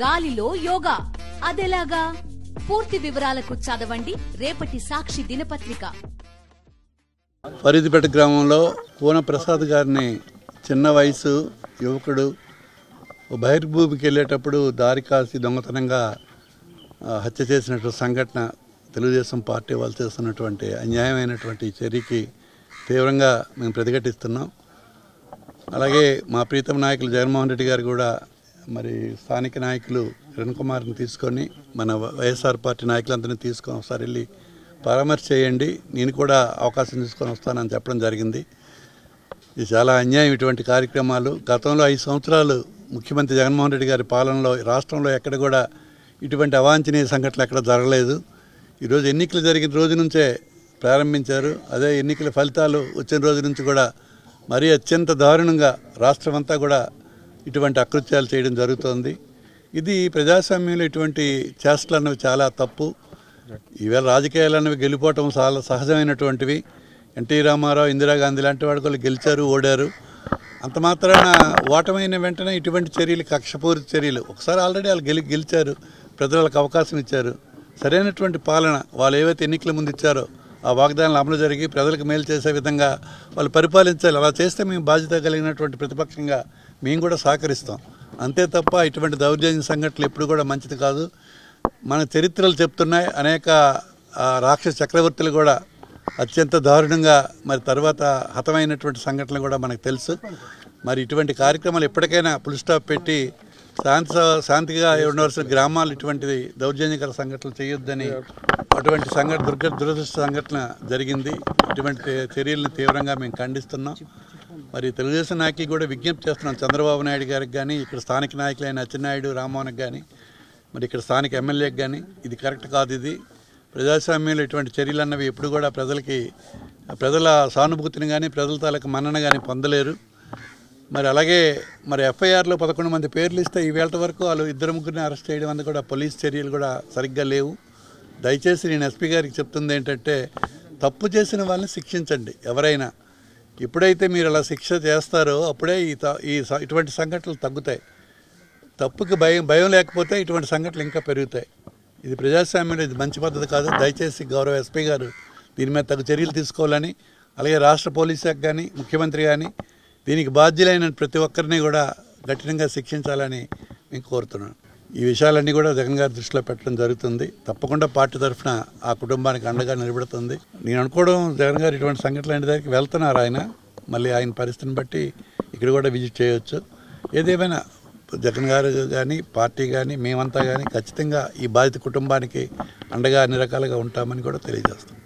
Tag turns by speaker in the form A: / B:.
A: గాలిలో యోగా అదెలాగా పూర్తి వివరాలకు చదవండి రేపటి సాక్షి దినపత్రిక
B: ఫరీదుపేట గ్రామంలో కూన ప్రసాద్ గారిని చిన్న వయసు యువకుడు ఓ బహిర్భూమికి వెళ్ళేటప్పుడు దారి కాసి దొంగతనంగా ఆ, హత్య చేసినటువంటి సంఘటన తెలుగుదేశం పార్టీ వాళ్ళు చేస్తున్నటువంటి అన్యాయమైనటువంటి ఈ చర్యకి తీవ్రంగా మేము ప్రతిఘటిస్తున్నాం అలాగే మా ప్రీతం నాయకులు జగన్మోహన్ రెడ్డి గారు కూడా మరి స్థానిక నాయకులు కిరణ్ కుమార్ని తీసుకొని మన వైఎస్ఆర్ పార్టీ నాయకులందరినీ తీసుకొని ఒకసారి వెళ్ళి పరామర్శ చేయండి నేను కూడా అవకాశం తీసుకొని వస్తానని చెప్పడం జరిగింది ఇది చాలా అన్యాయం ఇటువంటి కార్యక్రమాలు గతంలో ఐదు సంవత్సరాలు ముఖ్యమంత్రి జగన్మోహన్ రెడ్డి గారి పాలనలో రాష్ట్రంలో ఎక్కడ కూడా ఇటువంటి అవాంఛనీయ సంఘటనలు ఎక్కడ జరగలేదు ఈరోజు ఎన్నికలు జరిగిన రోజు నుంచే ప్రారంభించారు అదే ఎన్నికల ఫలితాలు వచ్చిన రోజు నుంచి కూడా మరీ అత్యంత దారుణంగా రాష్ట్రం అంతా కూడా ఇటువంటి అకృత్యాలు చేయడం జరుగుతోంది ఇది ప్రజాస్వామ్యంలో ఇటువంటి చేష్టలు అన్నవి చాలా తప్పు ఈవేళ రాజకీయాలు అన్నవి గెలిపోవటం చాలా సహజమైనటువంటివి ఎన్టీ రామారావు ఇందిరాగాంధీ లాంటి వాడు వాళ్ళు గెలిచారు ఓడారు అంత మాత్రాన ఓటమైన వెంటనే ఇటువంటి చర్యలు కక్షపూరిత చర్యలు ఒకసారి ఆల్రెడీ వాళ్ళు గెలి గెలిచారు ప్రజలకు అవకాశం ఇచ్చారు సరైనటువంటి పాలన వాళ్ళు ఏవైతే ఎన్నికల ముందు ఇచ్చారో ఆ వాగ్దానాలు అమలు జరిగి ప్రజలకు మేలు చేసే విధంగా వాళ్ళు పరిపాలించాలి అలా చేస్తే మేము బాధ్యత కలిగినటువంటి ప్రతిపక్షంగా మేము కూడా సహకరిస్తాం అంతే తప్ప ఇటువంటి దౌర్జన్య సంఘటనలు ఎప్పుడు కూడా మంచిది కాదు మన చరిత్రలు చెప్తున్నాయి అనేక ఆ, రాక్షస చక్రవర్తులు కూడా అత్యంత దారుణంగా మరి తర్వాత హతమైనటువంటి సంఘటనలు కూడా మనకు తెలుసు మరి ఇటువంటి కార్యక్రమాలు ఎప్పటికైనా పుల్ స్టాప్ పెట్టి శాంతి శాంతిగా ఉండవలసిన గ్రామాలు ఇటువంటిది దౌర్జన్యకర సంఘటనలు చేయొద్దని అటువంటి సంఘటన దుర్గ దురదృష్ట సంఘటన జరిగింది ఇటువంటి చర్యలను తీవ్రంగా మేము ఖండిస్తున్నాం మరి తెలుగుదేశం నాయకులు కూడా విజ్ఞప్తి చేస్తున్నాం చంద్రబాబు నాయుడు గారికి కానీ ఇక్కడ స్థానిక నాయకులైన అచ్చెన్నాయుడు రామ్మోహన్కి కానీ మరి ఇక్కడ స్థానిక ఎమ్మెల్యేకి కానీ ఇది కరెక్ట్ కాదు ఇది ప్రజాస్వామ్యంలో ఇటువంటి చర్యలు అన్నవి ఎప్పుడు కూడా ప్రజలకి ప్రజల సానుభూతిని కానీ ప్రజల తాలూకు మన్నన కానీ పొందలేరు మరి అలాగే మరి ఎఫ్ఐఆర్లో పదకొండు మంది పేర్లు ఇస్తే ఈ వేళ వరకు వాళ్ళు ఇద్దరు ముగ్గురిని అరెస్ట్ చేయడం వల్ల కూడా పోలీస్ చర్యలు కూడా సరిగ్గా లేవు దయచేసి నేను ఎస్పీ గారికి చెప్తుంది ఏంటంటే తప్పు చేసిన వాళ్ళని శిక్షించండి ఎవరైనా ఎప్పుడైతే మీరు అలా శిక్ష చేస్తారో అప్పుడే ఈ త- ఈ స- ఇటువంటి సంఘటనలు తగ్గుతాయి తప్పుకి భయం భయం లేకపోతే ఇటువంటి సంఘటనలు ఇంకా పెరుగుతాయి ఇది ప్రజాస్వామ్యంలో ఇది మంచి పద్ధతి కాదు దయచేసి గౌరవ ఎస్పీ గారు దీని మీద తగు చర్యలు తీసుకోవాలని అలాగే రాష్ట్ర పోలీస్ శాఖ కానీ ముఖ్యమంత్రి కానీ దీనికి బాధ్యులైన ప్రతి ఒక్కరిని కూడా కఠినంగా శిక్షించాలని నేను కోరుతున్నాను ఈ విషయాలన్నీ కూడా జగన్ గారి దృష్టిలో పెట్టడం జరుగుతుంది తప్పకుండా పార్టీ తరఫున ఆ కుటుంబానికి అండగా నిలబడుతుంది నేను అనుకోవడం జగన్ గారు ఇటువంటి సంఘటనలు లాంటి దగ్గరికి వెళ్తున్నారు ఆయన మళ్ళీ ఆయన పరిస్థితిని బట్టి ఇక్కడ కూడా విజిట్ చేయొచ్చు ఏదేమైనా జగన్ గారు కానీ పార్టీ కానీ మేమంతా కానీ ఖచ్చితంగా ఈ బాధిత కుటుంబానికి అండగా అన్ని రకాలుగా ఉంటామని కూడా తెలియజేస్తాం